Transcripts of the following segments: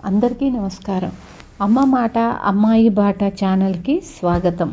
అందరికీ నమస్కారం అమ్మ మాట అమ్మాయి బాట ఛానల్కి స్వాగతం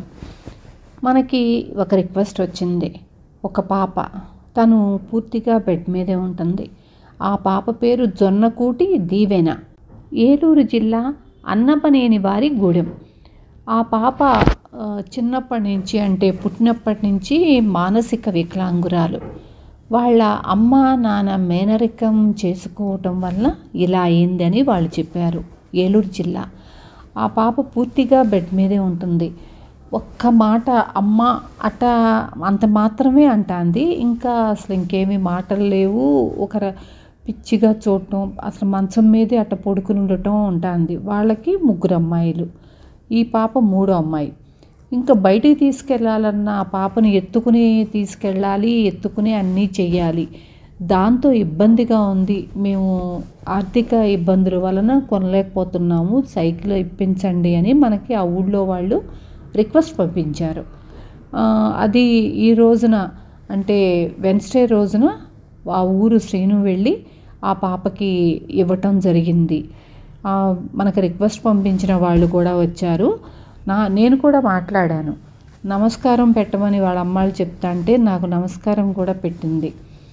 మనకి ఒక రిక్వెస్ట్ వచ్చింది ఒక పాప తను పూర్తిగా బెడ్ మీదే ఉంటుంది ఆ పాప పేరు జొన్నకూటి దీవెన ఏలూరు జిల్లా అన్నపనేని వారి గూడెం ఆ పాప ఆ, చిన్నప్పటి నుంచి అంటే పుట్టినప్పటి నుంచి మానసిక వికలాంగురాలు వాళ్ళ అమ్మ నాన్న మేనరికం చేసుకోవటం వల్ల ఇలా అయిందని వాళ్ళు చెప్పారు ఏలూరు జిల్లా ఆ పాప పూర్తిగా బెడ్ మీదే ఉంటుంది ఒక్క మాట అమ్మ అట అంత మాత్రమే అంటాంది ఇంకా అసలు ఇంకేమీ మాటలు లేవు ఒక ర- పిచ్చిగా చూడటం అసలు మంచం మీదే అట్ట పడుకుని ఉండటం ఉంటుంది వాళ్ళకి ముగ్గురు అమ్మాయిలు ఈ పాప మూడో అమ్మాయి ఇంకా బయటికి తీసుకెళ్ళాలన్న ఆ పాపను ఎత్తుకుని తీసుకెళ్ళాలి ఎత్తుకుని అన్నీ చెయ్యాలి దాంతో ఇబ్బందిగా ఉంది మేము ఆర్థిక ఇబ్బందుల వలన కొనలేకపోతున్నాము సైకిల్ ఇప్పించండి అని మనకి ఆ ఊళ్ళో వాళ్ళు రిక్వెస్ట్ పంపించారు ఆ, అది ఈ రోజున అంటే వెన్స్డే రోజున ఆ ఊరు శ్రీను వెళ్ళి ఆ పాపకి ఇవ్వటం జరిగింది ఆ, మనకు రిక్వెస్ట్ పంపించిన వాళ్ళు కూడా వచ్చారు నా నేను కూడా మాట్లాడాను నమస్కారం పెట్టమని వాళ్ళ అమ్మాళ్ళు చెప్తా అంటే నాకు నమస్కారం కూడా పెట్టింది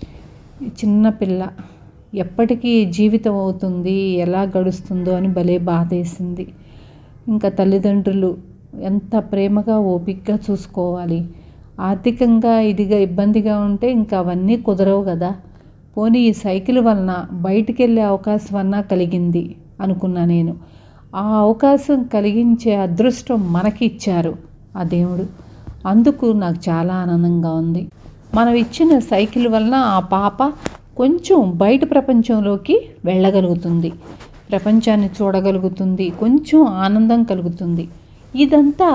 ఈ చిన్న పిల్ల ఎప్పటికీ జీవితం అవుతుంది ఎలా గడుస్తుందో అని భలే బాధేసింది ఇంకా తల్లిదండ్రులు ఎంత ప్రేమగా ఓపికగా చూసుకోవాలి ఆర్థికంగా ఇదిగా ఇబ్బందిగా ఉంటే ఇంకా అవన్నీ కుదరవు కదా పోనీ ఈ సైకిల్ వలన బయటికి వెళ్ళే అవకాశం అన్నా కలిగింది అనుకున్నా నేను ఆ అవకాశం కలిగించే అదృష్టం మనకి ఇచ్చారు ఆ దేవుడు అందుకు నాకు చాలా ఆనందంగా ఉంది మనం ఇచ్చిన సైకిల్ వలన ఆ పాప కొంచెం బయట ప్రపంచంలోకి వెళ్ళగలుగుతుంది ప్రపంచాన్ని చూడగలుగుతుంది కొంచెం ఆనందం కలుగుతుంది ఇదంతా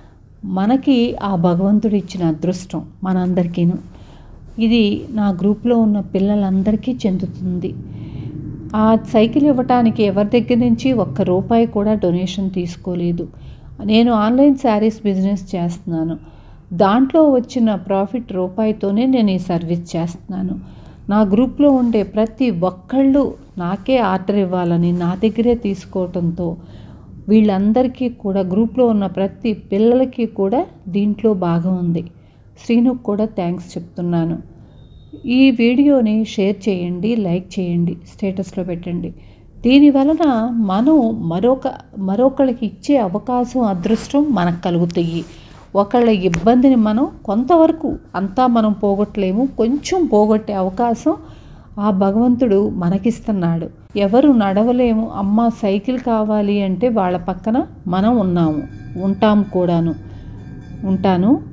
మనకి ఆ భగవంతుడు ఇచ్చిన అదృష్టం మనందరికీను ఇది నా గ్రూప్లో ఉన్న పిల్లలందరికీ చెందుతుంది ఆ సైకిల్ ఇవ్వటానికి ఎవరి దగ్గర నుంచి ఒక్క రూపాయి కూడా డొనేషన్ తీసుకోలేదు నేను ఆన్లైన్ శారీస్ బిజినెస్ చేస్తున్నాను దాంట్లో వచ్చిన ప్రాఫిట్ రూపాయితోనే నేను ఈ సర్వీస్ చేస్తున్నాను నా గ్రూప్లో ఉండే ప్రతి ఒక్కళ్ళు నాకే ఆర్డర్ ఇవ్వాలని నా దగ్గరే తీసుకోవటంతో వీళ్ళందరికీ కూడా గ్రూప్లో ఉన్న ప్రతి పిల్లలకి కూడా దీంట్లో భాగం ఉంది శ్రీనుకు కూడా థ్యాంక్స్ చెప్తున్నాను ఈ వీడియోని షేర్ చేయండి లైక్ చేయండి స్టేటస్లో పెట్టండి దీని వలన మనం మరొక మరొకళ్ళకి ఇచ్చే అవకాశం అదృష్టం మనకు కలుగుతాయి ఒకళ్ళ ఇబ్బందిని మనం కొంతవరకు అంతా మనం పోగొట్టలేము కొంచెం పోగొట్టే అవకాశం ఆ భగవంతుడు మనకిస్తున్నాడు ఎవరు నడవలేము అమ్మ సైకిల్ కావాలి అంటే వాళ్ళ పక్కన మనం ఉన్నాము ఉంటాం కూడాను ఉంటాను